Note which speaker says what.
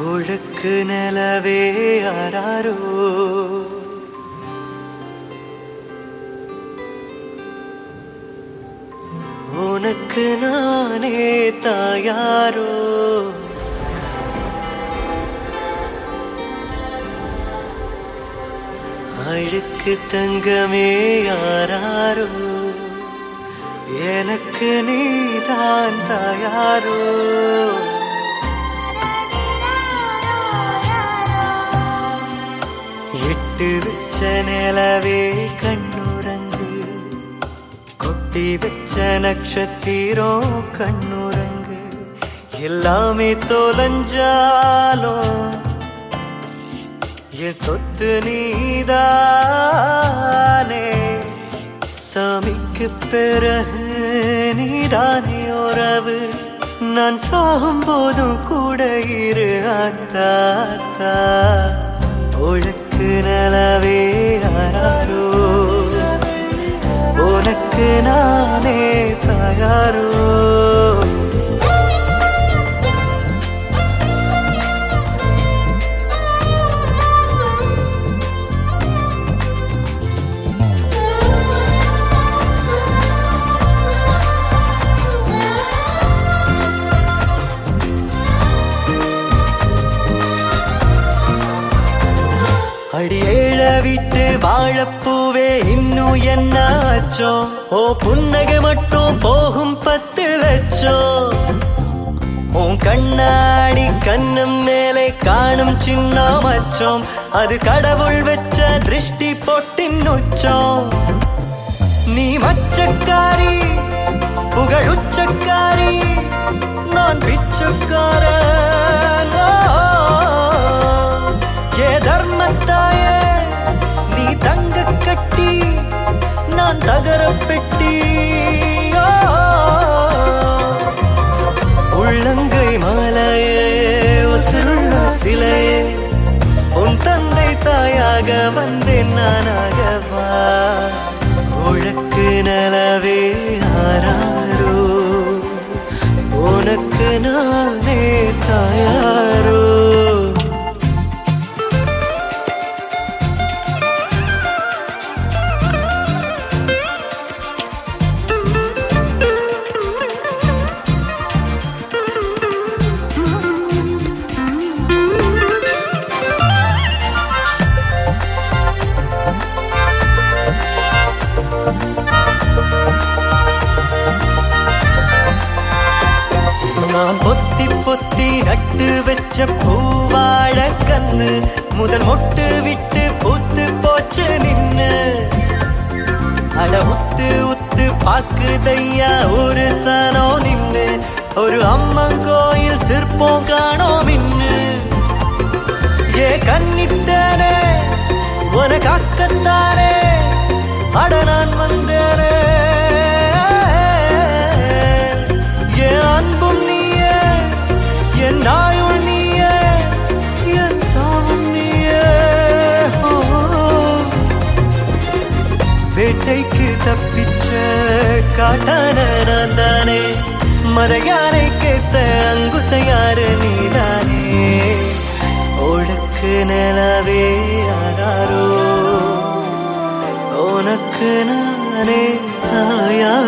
Speaker 1: ஒழுக்கு நிலவே யாராரோ உனக்கு நானே தாயாரோ அழுக்கு தங்கமே யாராரோ எனக்கு நீதான் தாயாரோ எட்டு வச்ச நிலவே கண்ணுறங்கு கொட்டி வச்ச நட்சத்திரம் கண்ணுறங்கு எல்லாமே தொலைஞ்சாலும் என் சொத்து நீதானே சாமிக்கு பிறகு நீதானே உறவு நான் சாகும் போதும் கூட இரு அத்தா அத்தா. ஒழுக்கு நலவே யாராரோ உனக்கு நானே தயாரோ அடியேழ விட்டு வாழப்பூவே இன்னும் என்ன அச்சம் ஓ புன்னகை மட்டும் போகும் பத்து லட்சம் உன் கண்ணாடி கண்ணம் மேலே காணும் சின்ன மச்சம் அது கடவுள் வச்ச திருஷ்டி பொட்டின் உச்சம் நீ மச்சக்காரி புகழுச்சக்காரி நான் பிச்சைக்காரன் ஓ, ஏ தர்மத்தாயே நீ தங்க கட்டி நான் தகர பெட்டி ஓ, உள்ளங்கை மாலையே உசுருள்ள சிலையே உன் தந்தை தாயாக வந்தேன் நானாகவா உழக்கு நலவே ஆராரோ உனக்கு நானே தாயாரோ நான் பொத்தி பொத்தி நட்டு வச்ச பூவாழ கண்ணு முதல் மொட்டு விட்டு பூத்து போச்சு நின்னு அட உத்து உத்து பாக்குதையா ஒரு சனோ நின்னு ஒரு அம்மன் கோயில் சிற்பம் காணோம் இன்னு ஏ கன்னித்தானே உனக்காக்கத்தானே அட நான் வந்தேனே என் அன்பும் நீயே என் நாயுள் நீயே என் சாவும் நீயே ஓ. வேட்டைக்கு தப்பிச்ச காட்டான நான் தானே மறையாரை கேத்த அங்குசையாரு நீதானே ஒழுக்கு நிலவே யாராரோ உனக்கு நானே தாயா